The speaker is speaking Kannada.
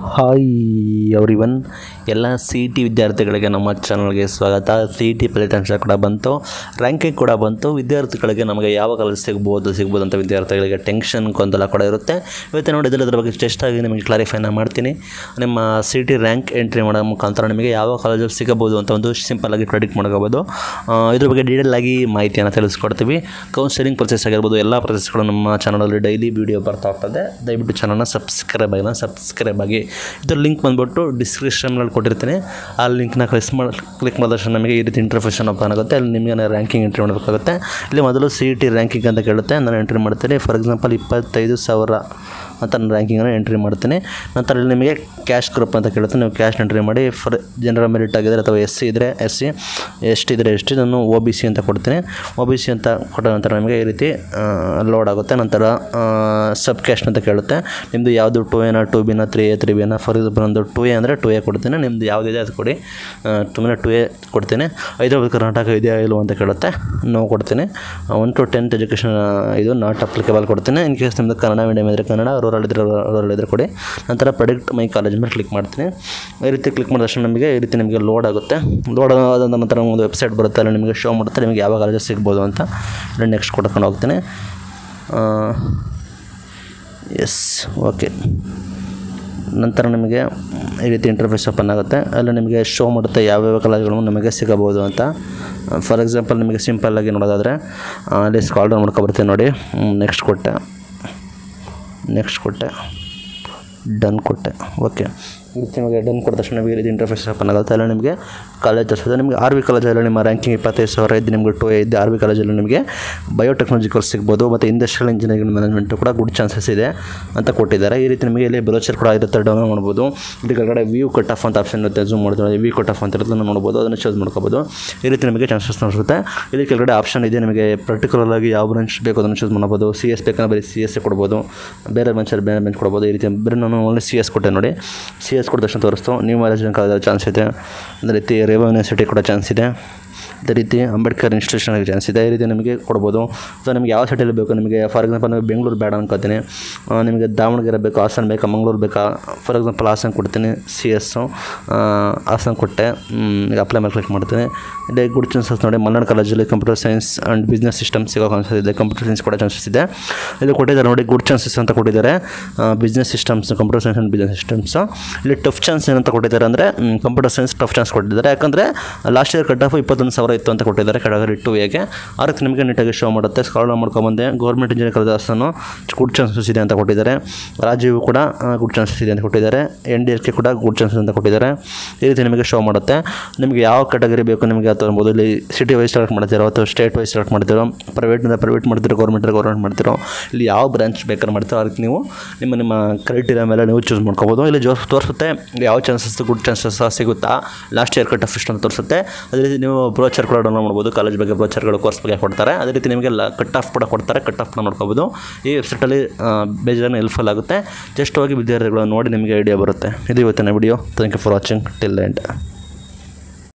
ಹಾಯ್ ಎವ್ರಿವನ್ ಎಲ್ಲ ಸಿ ಇ ಟಿ ವಿದ್ಯಾರ್ಥಿಗಳಿಗೆ ನಮ್ಮ ಚಾನಲ್ಗೆ ಸ್ವಾಗತ ಸಿ ಇ ಟಿ ಫಲಿತಾಂಶ ಕೂಡ ಬಂತು ರ್ಯಾಂಕಿಂಗ್ ಕೂಡ ಬಂತು ವಿದ್ಯಾರ್ಥಿಗಳಿಗೆ ನಮಗೆ ಯಾವ ಕಾಲೇಜ್ ಸಿಗ್ಬೋದು ಸಿಗ್ಬೋದು ಅಂತ ವಿದ್ಯಾರ್ಥಿಗಳಿಗೆ ಟೆನ್ಷನ್ ಗೊಂದಲ ಕೂಡ ಇರುತ್ತೆ ಇವತ್ತು ನೋಡಿ ಇದರ ಬಗ್ಗೆ ಟೆಸ್ಟಾಗಿ ನಿಮಗೆ ಕ್ಲಾರಿಫೈನ ಮಾಡ್ತೀನಿ ನಿಮ್ಮ ಸಿ ಟಿ ರ್ಯಾಂಕ್ ಎಂಟ್ರಿ ಮಾಡೋ ಮುಖಾಂತರ ನಿಮಗೆ ಯಾವ ಕಾಲೇಜು ಸಿಗಬಹುದು ಅಂತ ಒಂದು ಸಿಂಪಲ್ಲಾಗಿ ಪ್ರೆಡಿಕ್ಟ್ ಮಾಡ್ಕೋಬೋದು ಆ, ಇದ್ರ ಬಗ್ಗೆ ಡೀಟೇಲ್ ಆಗಿ ಮಾಹಿತಿಯನ್ನು ತಿಳಿಸ್ಕೊಡ್ತೀವಿ ಕೌನ್ಸಿಲಿಂಗ್ ಪ್ರೊಸೆಸ್ ಆಗಿರ್ಬೋದು ಎಲ್ಲ ಪ್ರೊಸೆಸ್ಗಳು ನಮ್ಮ ಚಾನಲಲ್ಲಿ ಡೈಲಿ ವೀಡಿಯೋ ಬರ್ತಾ ಹೋಗ್ತದೆ ದಯವಿಟ್ಟು ಚಾನಲ್ನ ಸಬ್ಸ್ಕ್ರೈಬ್ ಆಗಿಲ್ಲ ಸಬ್ಸ್ಕ್ರೈಬ್ ಆಗಿ ಇದ್ರ ಲಿಂಕ್ ಬಂದುಬಿಟ್ಟು ಡಿಸ್ಕ್ರಿಪ್ಷನ್ನಲ್ಲಿ ಕೊಟ್ಟಿರ್ತೀನಿ ಆ ಲಿಂಕ್ನ ಕ್ಲಿಕ್ ಮಾಡಿ ಕ್ಲಿಕ್ ಮಾಡಿದ ತಕ್ಷಣ ನಮಗೆ ಈ ರೀತಿ ಇಂಟರ್ಫೇಷನ್ ಓಪನ್ ಆಗುತ್ತೆ ಅಲ್ಲಿ ನಿಮಗೆ ರ್ಯಾಂಕಿಂಗ್ ಎಂಟ್ರಿ ಮಾಡಬೇಕಾಗುತ್ತೆ ಇಲ್ಲಿ ಮೊದಲು ಸಿ ಇ ಟಿ ರ್ಯಾಂಕಿಂಗ್ ಅಂತ ಕೇಳುತ್ತೆ ನಾನು ಎಂಟ್ರಿ ಮಾಡ್ತೀನಿ ಫಾರ್ ಎಕ್ಸಾಂಪಲ್ ಇಪ್ಪತ್ತೈದು ಸಾವಿರ ಅಂತ ನಾನು ರ್ಯಾಂಕಿಂಗನ್ನು ಎಂಟ್ರಿ ಮಾಡ್ತೀನಿ ನಂತರ ಇಲ್ಲಿ ನಿಮಗೆ ಕ್ಯಾಶ್ ಗ್ರೂಪ್ ಅಂತ ಕೇಳುತ್ತೆ ನೀವು ಕ್ಯಾಶ್ ಎಂಟ್ರಿ ಮಾಡಿ ಫಾರ್ ಜನರಲ್ ಮೆರಿಟ್ ಆಗಿದ್ದರೆ ಅಥವಾ ಎಸ್ ಸಿ ಇದ್ದರೆ ಎಸ್ ಸಿ ಎಸ್ ಟಿ ಇದ್ದರೆ ಎಸ್ ಟಿ ನಾನು ಒ ಬಿ ಸಿ ಅಂತ ಕೊಡ್ತೀನಿ ಒ ಬಿ ಸಿ ಅಂತ ಕೊಟ್ಟ ನಂತರ ನಿಮಗೆ ಈ ರೀತಿ ಲೋಡ್ ಆಗುತ್ತೆ ನಂತರ ಸಬ್ ಕ್ಯಾಸ್ಟ್ ಅಂತ ಕೇಳುತ್ತೆ ನಿಮ್ಮದು ಯಾವುದು ಟು ಎನ ಟು ಬಿನ ತ್ರೀ ಎ ತ್ರೀ ಬಿನ ಫಾರ್ ಎಕ್ಸಾಂಪಲ್ ಒಂದು ಟು ಎ ಅಂದರೆ ಟು ಎ ಕೊಡ್ತೀನಿ ನಿಮ್ಮದು ಯಾವುದಿದೆ ಅದು ಕೊಡಿ ತುಂಬ ಟು ಎ ಕೊಡ್ತೀನಿ ಹೈದರಾಬಾದ್ ಕರ್ನಾಟಕ ಇದೆಯಾ ಇಲ್ವೋ ಅಂತ ಕೇಳುತ್ತೆ ನೋ ಕೊಡ್ತೀನಿ ಒನ್ ಟು ಟೆಂತ್ ಎಜುಕೇಷನ್ ಇದು ನಾಟ್ ಅಪ್ಲಿಕೇಬಲ್ ಕೊಡ್ತೀನಿ ಇನ್ ಕೇಸ್ ನಿಮ್ಮದು ಕನ್ನಡ ಮೀಡಿಯಮ್ ಇದ್ದರೆ ಕನ್ನಡ ರೂರಲ್ ಇದ್ದರೆ ರೂರಲ್ ಇದ್ದರೆ ಕೊಡಿ ನಂತರ ಪ್ರೆಡಿಕ್ಟ್ ಮೈ ಕಾಲೇಜ್ ಮೇಲೆ ಕ್ಲಿಕ್ ಮಾಡ್ತೀನಿ ಈ ರೀತಿ ಕ್ಲಿಕ್ ಮಾಡಿದ ತಕ್ಷಣ ನಮಗೆ ಈ ರೀತಿ ನಿಮಗೆ ಲೋಡ್ ಆಗುತ್ತೆ ಲೋಡ್ ಆದ ನಂತರ ಒಂದು ವೆಬ್ಸೈಟ್ ಬರುತ್ತೆ ಅಲ್ಲಿ ನಿಮಗೆ ಶೋ ಮಾಡುತ್ತೆ ನಿಮಗೆ ಯಾವ ಕಾಲೇಜ್ ಸಿಗ್ಬೋದು ಅಂತ ಇಲ್ಲಿ ನೆಕ್ಸ್ಟ್ ಕೊಡ್ಕೊಂಡು ಹೋಗ್ತೀನಿ ಎಸ್ ಓಕೆ ನಂತರ ನಿಮಗೆ ಈ ರೀತಿ ಇಂಟರ್ಫೇಸ್ ಓಪನ್ ಆಗುತ್ತೆ ಅಲ್ಲಿ ನಿಮಗೆ ಶೋ ಮಾಡುತ್ತೆ ಯಾವ್ಯಾವ ಕಾಲೇಜ್ಗಳು ನಮಗೆ ಸಿಗಬಹುದು ಅಂತ ಫಾರ್ ಎಕ್ಸಾಂಪಲ್ ನಿಮಗೆ ಸಿಂಪಲ್ಲಾಗಿ ನೋಡೋದಾದರೆ ಅಲ್ಲಿ ಸ್ಕಾಲ್ ಡೌನ್ ಮಾಡ್ಕೊಬರ್ತೀನಿ ನೋಡಿ ನೆಕ್ಸ್ಟ್ ಕೊಟ್ಟೆ ನೆಕ್ಸ್ಟ್ ಕೊಟ್ಟೆ ಡನ್ ಕೊಟ್ಟೆ ಓಕೆ ಈ ರೀತಿ ನಿಮಗೆ ಡನ್ ಕೊಟ್ಟ ತಕ್ಷಣ ನಿಮಗೆ ಈ ರೀತಿ ಇಂಟರ್ಫೇಸ್ ಓಪನ್ ಆಗುತ್ತೆ ಅಲ್ಲಿ ನಿಮಗೆ ಕಾಲೇಜ್ ತೋರಿಸ್ತದೆ ನಿಮಗೆ ಆರ್ ವಿ ಕಾಲೇಜಲ್ಲಿ ನಿಮ್ಮ ರ್ಯಾಂಕಿಂಗ್ ಇಪ್ಪತ್ತೈದು ಸಾವಿರ ಇದ್ದು ನಿಮಗೆ ಟು ಇದ್ದು ಆರ್ ವಿ ಕಾಲೇಜಲ್ಲಿ ನಿಮಗೆ ಬಯೋಟೆಕ್ನಾಲಜಿ ಕೋರ್ಸ್ ಸಿಗ್ಬೋದು ಮತ್ತು ಇಂಡಸ್ಟ್ರಿಯಲ್ ಇಂಜಿನಿಯರಿಂಗ್ ಮ್ಯಾನೇಜ್ಮೆಂಟು ಕೂಡ ಗುಡ್ ಚಾನ್ಸಸ್ ಇದೆ ಅಂತ ಕೊಟ್ಟಿದ್ದಾರೆ ಈ ರೀತಿ ನಿಮಗೆ ಇಲ್ಲಿ ಬ್ರೋಚರ್ ಕೂಡ ಇರುತ್ತೆ ಡೌನ್ಲೋಡ್ ಮಾಡ್ಬೋದು ಇಲ್ಲಿ ಕೆಳಗಡೆ ವ್ಯೂ ಕಟ್ ಆಫ್ ಅಂತ ಆಪ್ಷನ್ ಇರುತ್ತೆ ಝೂಮ್ ಮಾಡಿದ್ರೆ ವ್ಯೂ ಕಟ್ ಆಫ್ ಅಂತ ಇರುತ್ತೆ ಅದನ್ನು ನೋಡ್ಬೋದು ಅದನ್ನು ಚೂಸ್ ಮಾಡ್ಕೋಬೋದು ಈ ರೀತಿ ನಿಮಗೆ ಚಾನ್ಸಸ್ ಅನಿಸುತ್ತೆ ಇಲ್ಲಿ ಕೆಳಗಡೆ ಆಪ್ಷನ್ ಇದೆ ನಿಮಗೆ ಪರ್ಟಿಕ್ಯುಲರ್ ಆಗಿ ಯಾವ ಬ್ರಾಂಚ್ ಬೇಕು ಅದನ್ನು ಚೂಸ್ ಮಾಡ್ಬೋದು ಸಿ ಎಸ್ ಬೇಕಂದ್ರೆ ಬರೀ ಸಿ ಎಸ್ ಕೊಡ್ಬೋದು ಬೇರೆ ಬೆಂಚಲ್ಲಿ ಬೇರೆ ಬೆಂಚ್ ಕೊಡ್ಬೋದು ಈ ರೀತಿ ಬೇರೆ ನಾನು ಓನ್ಲಿ ಸಿ ಎಸ್ ಕೊಟ್ಟೆ ನೋಡಿ ಸಿ ಎಸ್ ಕೊಟ್ಟ ತಕ್ಷಣ ತೋರಿಸ್ತು ನೀವು ಮ್ಯಾರೇಜ್ ಚಾನ್ಸ್ ಇದೆ ಅದೇ ರೀತಿ ರೇವಾ ಯೂನಿವರ್ಸಿಟಿ ಕೂಡ ಚಾನ್ಸ್ ಇದೆ ಅದೇ ರೀತಿ ಅಂಬೇಡ್ಕರ್ ಇನ್ಸ್ಟಿಟ್ಯೂಷನ್ ಚಾನ್ಸ್ ಇದೆ ಈ ರೀತಿ ನಿಮಗೆ ಕೊಡ್ಬೋದು ಸೊ ನಿಮಗೆ ಯಾವ ಸಿಟಿಯಲ್ಲಿ ಬೇಕು ನಿಮಗೆ ಫಾರ್ ಎಕ್ಸಾಂಪಲ್ ನೀವು ಬೆಂಗಳೂರು ಬೇಡ ಅನ್ಕೋತೀನಿ ಆ, ನಿಮಗೆ ದಾವಣಗೆರೆ ಬೇಕು ಹಾಸನ ಬೇಕಾ ಮಂಗಳೂರು ಬೇಕಾ ಫಾರ್ ಎಕ್ಸಾಂಪಲ್ ಹಾಸನ ಕೊಡ್ತೀನಿ ಸಿ ಎಸ್ಸು ಹಾಸನ ಕೊಟ್ಟೆ ಹ್ಮ್, ಈಗ ಅಪ್ಲೈ ಮೇಲೆ ಕ್ಲಿಕ್ ಮಾಡ್ತೀನಿ ಇಲ್ಲಿ ಗುಡ್ ಚಾನ್ಸಸ್ ನೋಡಿ ಮಲ್ನಾಡು ಕಾಲೇಜಲ್ಲಿ computer science and business system ಸಿಗೋ ಚಾನ್ಸಸ್ ಇದೆ ಕಂಪ್ಯೂಟರ್ ಸೈನ್ಸ್ ಕೂಡ ಚಾನ್ಸಸ್ ಇದೆ ಇಲ್ಲಿ ಕೊಟ್ಟಿದ್ದಾರೆ ನೋಡಿ ಗುಡ್ ಚಾನ್ಸಸ್ ಅಂತ ಕೊಟ್ಟಿದ್ದಾರೆ business systems computer science and business systems ಇಲ್ಲಿ ಟಫ್ ಚಾನ್ಸ್ ಏನಂತ ಕೊಟ್ಟಿದ್ದಾರೆ ಅಂದರೆ ಕಂಪ್ಯೂಟರ್ ಸೈನ್ಸ್ ಟಫ್ ಚಾನ್ಸ್ ಕೊಟ್ಟಿದ್ದಾರೆ ಯಾಕಂದರೆ ಲಾಸ್ಟ್ ಇಯರ್ ಕಟ್ ಆಫ್ ಇಪ್ಪತ್ತೊಂದು ಸಾವಿರ ಇತ್ತು ಅಂತ ಕೊಟ್ಟಿದ್ದಾರೆ ಕೆಳಗಡೆ ಟು ಎಗೆ ಅದಕ್ಕೆ ನಿಮಗೆ ನೀಟಾಗಿ ಶೋ ಮಾಡುತ್ತೆ ಸ್ಕಾಲ್ ಡೌನ್ ಮಾಡ್ಕೊಂಬಂದೆ government engineer college Hassan good chances ಇದೆ ಅಂತ ಕೊಟ್ಟಿದ್ದಾರೆ ರಾಜೀವ್ ಕೂಡ ಗುಡ್ ಚಾನ್ಸಸ್ ಇದೆ ಅಂತ ಕೊಟ್ಟಿದ್ದಾರೆ ಎನ್ ಡಿ ಎಲ್ ಕೆ ಕೂಡ ಗುಡ್ ಚಾನ್ಸಸ್ ಅಂತ ಕೊಟ್ಟಿದ್ದಾರೆ ಈ ರೀತಿ ನಿಮಗೆ ಶೋ ಮಾಡುತ್ತೆ ನಿಮಗೆ ಯಾವ ಕ್ಯಾಟಗರಿ ಬೇಕು ನಿಮಗೆ ಅದು ಅನ್ಬೋದು ಇಲ್ಲಿ ಸಿಟಿ ವೈಸ್ ಸೆಲೆಕ್ಟ್ ಮಾಡ್ತಿರೋ ಅಥವಾ ಸ್ಟೇಟ್ ವೈಸ್ ಸೆಲೆಕ್ಟ್ ಮಾಡ್ತಿರೋ ಪ್ರೈವೇಟಿಂದ ಪ್ರೈವೇಟ್ ಮಾಡ್ತಿರೋ ಗೌರ್ಮೆಂಟ್ ಗೌರ್ಮೆಂಟ್ ಮಾಡ್ತಿರೋ ಇಲ್ಲಿ ಯಾವ ಬ್ರಾಂಚ್ ಬೇಕಾದ್ರೆ ಮಾಡ್ತಿರೋ ಅದಕ್ಕೆ ನೀವು ನಿಮ್ಮ ನಿಮ್ಮ ಕ್ರೈಟೀರಿಯಾ ಮೇಲೆ ನೀವು ಚೂಸ್ ಮಾಡ್ಕೋಬೋದು ಇಲ್ಲಿ ಜೋ ತೋರಿಸುತ್ತೆ ಯಾವ ಚಾನ್ಸಸ್ ಗುಡ್ ಚಾನ್ಸಸ್ ಸಿಗುತ್ತಾ ಲಾಸ್ಟ್ ಇಯರ್ ಕಟ್ ಆಫ್ ಇಷ್ಟು ಅಂತ ತೋರಿಸುತ್ತೆ ಅದೇ ರೀತಿ ನೀವು ಬ್ರೋಚರ್ ಕೂಡ ಡೌನ್ಲೋಡ್ ಮಾಡ್ಬೋದು ಕಾಲೇಜ್ ಬಗ್ಗೆ ಬ್ರೋಚರ್ಗಳು ಕೋರ್ಸ್ ಬಗ್ಗೆ ಕೊಡ್ತಾರೆ ಅದೇ ರೀತಿ ನಿಮಗೆ ಕಟ್ ಆಫ್ ಕೂಡ ಕೊಡ್ತಾರೆ ಕಟ್ ಆಫ್ನ ನೋಡ್ಕೋಬೋದು ಈ ವೆಬ್ಸೈಟಲ್ಲಿ ಬೇಜಾರನ್ನ ಹೆಲ್ಪ್ಫುಲ್ ಆಗುತ್ತೆ ಜಸ್ಟ್ ಹೋಗಿ ವಿದ್ಯಾರ್ಥಿಗಳು ನೋಡಿ ನಿಮಗೆ ಐಡಿಯಾ ಬರುತ್ತೆ ಇದು ಇವತ್ತಿನ video thank you for watching till end